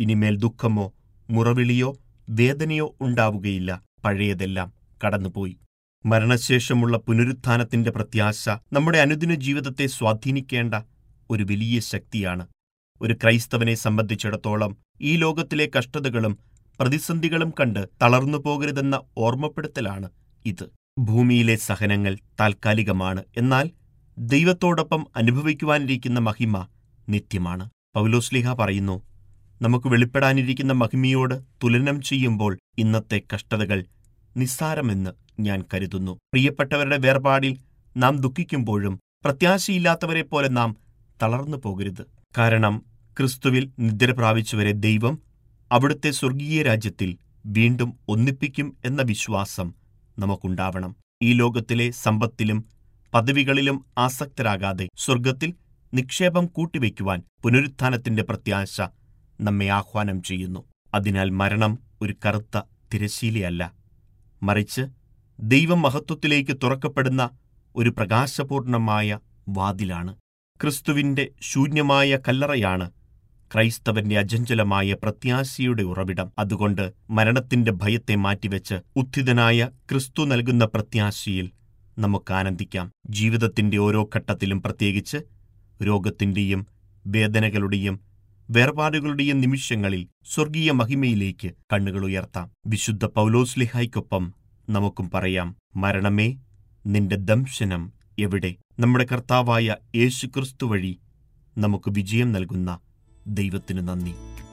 ഇനിമേൽ ദുഃഖമോ മുറവിളിയോ വേദനയോ ഉണ്ടാവുകയില്ല പഴയതെല്ലാം കടന്നുപോയി മരണശേഷമുള്ള പുനരുത്ഥാനത്തിന്റെ പ്രത്യാശ നമ്മുടെ അനുദിന ജീവിതത്തെ സ്വാധീനിക്കേണ്ട ഒരു വലിയ ശക്തിയാണ് ഒരു ക്രൈസ്തവനെ സംബന്ധിച്ചിടത്തോളം ഈ ലോകത്തിലെ കഷ്ടതകളും പ്രതിസന്ധികളും കണ്ട് തളർന്നു പോകരുതെന്ന ഓർമ്മപ്പെടുത്തലാണ് ഇത് ഭൂമിയിലെ സഹനങ്ങൾ താൽക്കാലികമാണ് എന്നാൽ ദൈവത്തോടൊപ്പം അനുഭവിക്കുവാനിരിക്കുന്ന മഹിമ നിത്യമാണ് പൗലോസ്ലിഹ പറയുന്നു നമുക്ക് വെളിപ്പെടാനിരിക്കുന്ന മഹിമയോട് തുലനം ചെയ്യുമ്പോൾ ഇന്നത്തെ കഷ്ടതകൾ നിസ്സാരമെന്ന് ഞാൻ കരുതുന്നു പ്രിയപ്പെട്ടവരുടെ വേർപാടിൽ നാം ദുഃഖിക്കുമ്പോഴും പ്രത്യാശയില്ലാത്തവരെ പോലെ നാം തളർന്നു പോകരുത് കാരണം ക്രിസ്തുവിൽ നിദ്ര പ്രാപിച്ചവരെ ദൈവം അവിടുത്തെ സ്വർഗീയ രാജ്യത്തിൽ വീണ്ടും ഒന്നിപ്പിക്കും എന്ന വിശ്വാസം നമുക്കുണ്ടാവണം ഈ ലോകത്തിലെ സമ്പത്തിലും പദവികളിലും ആസക്തരാകാതെ സ്വർഗത്തിൽ നിക്ഷേപം കൂട്ടിവെക്കുവാൻ പുനരുത്ഥാനത്തിന്റെ പ്രത്യാശ നമ്മെ ആഹ്വാനം ചെയ്യുന്നു അതിനാൽ മരണം ഒരു കറുത്ത തിരശീലയല്ല മറിച്ച് ദൈവമഹത്വത്തിലേക്ക് തുറക്കപ്പെടുന്ന ഒരു പ്രകാശപൂർണമായ വാതിലാണ് ക്രിസ്തുവിന്റെ ശൂന്യമായ കല്ലറയാണ് ക്രൈസ്തവന്റെ അജഞ്ചലമായ പ്രത്യാശയുടെ ഉറവിടം അതുകൊണ്ട് മരണത്തിന്റെ ഭയത്തെ മാറ്റിവെച്ച് ഉത്ഥിതനായ ക്രിസ്തു നൽകുന്ന പ്രത്യാശയിൽ നമുക്ക് ആനന്ദിക്കാം ജീവിതത്തിന്റെ ഓരോ ഘട്ടത്തിലും പ്രത്യേകിച്ച് രോഗത്തിന്റെയും വേദനകളുടെയും വേർപാടുകളുടെയും നിമിഷങ്ങളിൽ സ്വർഗീയ മഹിമയിലേക്ക് കണ്ണുകൾ ഉയർത്താം വിശുദ്ധ പൗലോസ്ലിഹായ്ക്കൊപ്പം നമുക്കും പറയാം മരണമേ നിന്റെ ദംശനം എവിടെ നമ്മുടെ കർത്താവായ യേശുക്രിസ്തു വഴി നമുക്ക് വിജയം നൽകുന്ന ദൈവത്തിനു നന്ദി